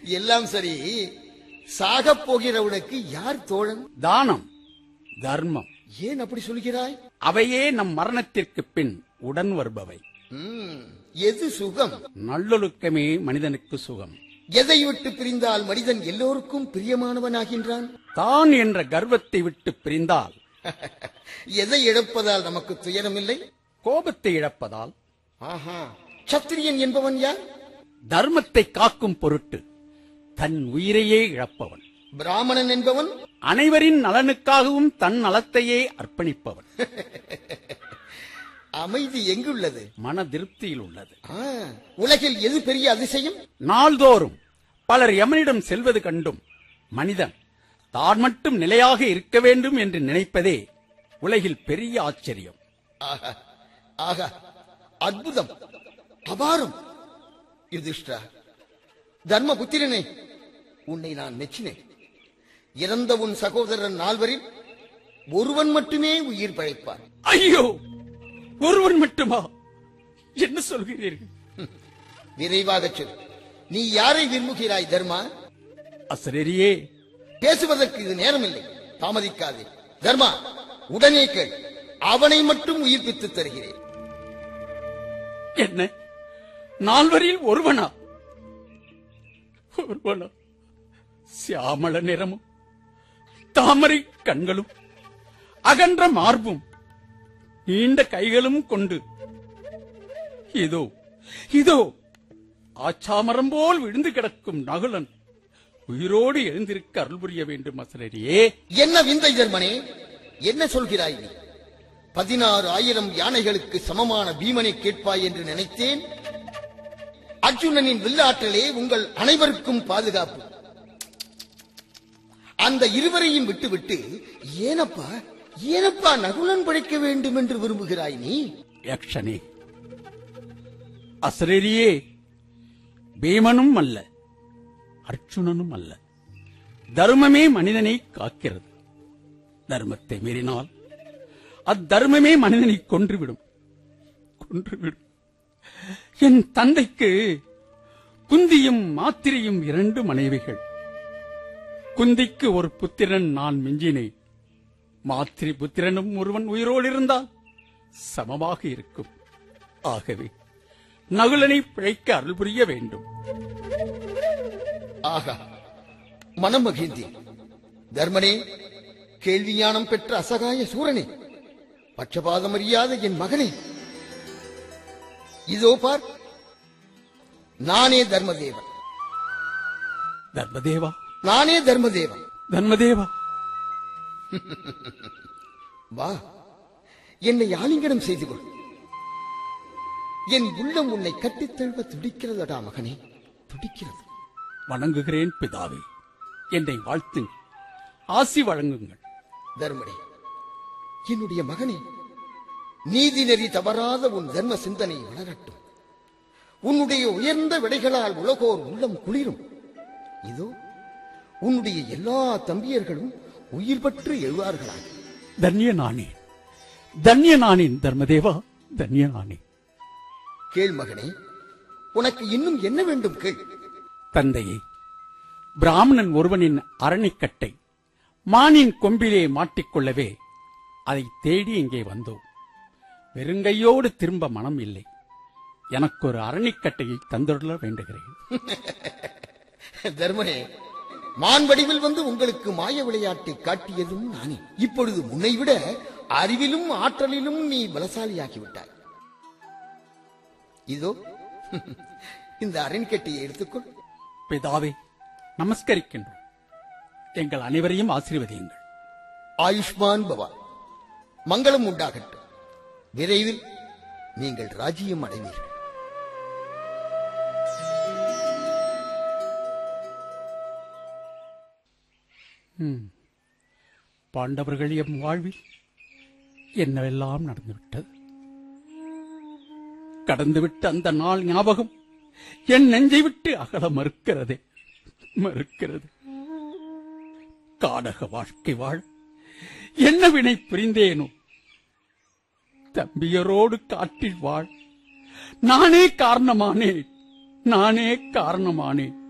எல்லாம் சரி சாகப் போகிறவனுக்கு யார் தோழன் தானம் தர்மம் ஏன் அப்படி சொல்கிறாய் அவையே நம் மரணத்திற்கு பின் உடன் வருபவை ம், எது சுகம் நல்லொழுக்கமே மனிதனுக்கு சுகம் எதை விட்டு பிரிந்தால் மனிதன் எல்லோருக்கும் பிரியமானவனாகின்றான் தான் என்ற கர்வத்தை விட்டு பிரிந்தால் எதை இழப்பதால் நமக்கு துயரமில்லை கோபத்தை இழப்பதால் ஆஹா சத்திரியன் என்பவன் யார் தர்மத்தை காக்கும் பொருட்டு தன் உயிரையே இழப்பவன் பிராமணன் என்பவன் அனைவரின் நலனுக்காகவும் தன் நலத்தையே அர்ப்பணிப்பவன் அமைதி எங்குள்ளது மன திருப்தியில் உள்ளது ஆ, உலகில் எது பெரிய அதிசயம் நாள்தோறும் பலர் யமனிடம் செல்வது கண்டும் மனிதன் தான் மட்டும் நிலையாக இருக்க வேண்டும் என்று நினைப்பதே உலகில் பெரிய ஆச்சரியம் ஆஹா ஆகா அற்புதம் அபாரம் யுதிஷ்டா தர்மபுத்திரனே உன்னை நான் மெச்சினேன் இறந்த உன் சகோதரன் நால்வரில் ஒருவன் மட்டுமே உயிர் பிழைப்பான் ஐயோ ஒருவன் மட்டுமா என்ன சொல்கிறீர்கள் விரைவாக சொல் நீ யாரை விரும்புகிறாய் தர்மா அசரரியே பேசுவதற்கு இது நேரமில்லை தாமதிக்காதே தர்மா உடனே கேள் அவனை மட்டும் உயிர்ப்பித்து தருகிறேன் என்ன நால்வரில் ஒருவனா ஒருவனா சியாமள நிறமும் தாமரை கண்களும் அகன்ற மார்பும் நீண்ட கைகளும் கொண்டு இதோ இதோ ஆச்சாமரம் போல் விழுந்து கிடக்கும் நகுலன் உயிரோடு எழுந்திருக்க அருள் புரிய வேண்டும் அசரரியே என்ன விந்தை தர்மனே என்ன சொல்கிறாய் நீ பதினாறு ஆயிரம் யானைகளுக்கு சமமான பீமனை கேட்பாய் என்று நினைத்தேன் அர்ஜுனனின் வில்லாற்றலே உங்கள் அனைவருக்கும் பாதுகாப்பு அந்த இருவரையும் விட்டுவிட்டு ஏனப்பா ஏனப்பா நகுலன் படைக்க வேண்டும் என்று விரும்புகிறாய் நீ யக்ஷனே அசரரியே பீமனும் அல்ல அர்ச்சுனனும் அல்ல தர்மமே மனிதனை காக்கிறது தர்மத்தை மீறினால் அத்தர்மமே மனிதனை கொன்றுவிடும் கொன்றுவிடும் என் தந்தைக்கு குந்தியும் மாத்திரையும் இரண்டு மனைவிகள் குந்திக்கு ஒரு புத்திரன் நான் மிஞ்சினேன் மாத்திரை புத்திரனும் ஒருவன் உயிரோடு இருந்தால் சமமாக இருக்கும் ஆகவே நகுலனை பிழைக்க அருள் புரிய வேண்டும் ஆகா மனம் மகிழ்ந்தேன் தர்மனே கேள்வி ஞானம் பெற்ற அசகாய சூரனே பட்சபாதம் அறியாத என் மகனே இதோ பார் நானே தர்மதேவன் தர்மதேவா நானே தர்மதேவன் தர்மதேவா வா என்னை ஆலிங்கனம் செய்து கொள் என் உள்ளம் உன்னை கட்டித் தழுவ துடிக்கிறதடா மகனே துடிக்கிறது வணங்குகிறேன் பிதாவே என்னை வாழ்த்துங்கள் ஆசி வழங்குங்கள் தர்மனே என்னுடைய மகனே நீதி நெறி தவறாத உன் தர்ம சிந்தனை வளரட்டும் உன்னுடைய உயர்ந்த விடைகளால் உலகோர் உள்ளம் குளிரும் இதோ உன்னுடைய எல்லா தம்பியர்களும் உயிர் பற்று எழுவார்களாக தன்ய நானே தன்ய நானேன் தர்மதேவா தன்ய நானே கேள் மகனே உனக்கு இன்னும் என்ன வேண்டும் கேள் தந்தையே பிராமணன் ஒருவனின் அரணிக்கட்டை மானின் கொம்பிலே மாட்டிக்கொள்ளவே அதை தேடி இங்கே வந்தோம் வெறுங்கையோடு திரும்ப மனம் இல்லை எனக்கு ஒரு அரணிக்கட்டையை தந்துள்ள வேண்டுகிறேன் தர்மனே மான் வடிவில் வந்து உங்களுக்கு மாய விளையாட்டை காட்டியதும் நானே இப்பொழுது முன்னை விட அறிவிலும் ஆற்றலிலும் நீ பலசாலியாகி விட்டாய் இதோ இந்த அரண்கட்டையை எடுத்துக்கொள் பிதாவே நமஸ்கரிக்கின்றோம் எங்கள் அனைவரையும் ஆசீர்வதியுங்கள் ஆயுஷ்மான் பவா மங்களம் உண்டாகட்டும் விரைவில் நீங்கள் ராஜ்யம் அடைவீர்கள் பாண்டவர்கள் எம் வாழ்வில் என்னவெல்லாம் நடந்துவிட்டது கடந்துவிட்ட அந்த நாள் ஞாபகம் என் நெஞ்சை விட்டு அகல மறுக்கிறதே மறுக்கிறது காடக வாழ்க்கை வாழ என்ன வினை புரிந்தேனோ தம்பியரோடு காட்டில் வாழ் நானே காரணமானேன் நானே காரணமானேன்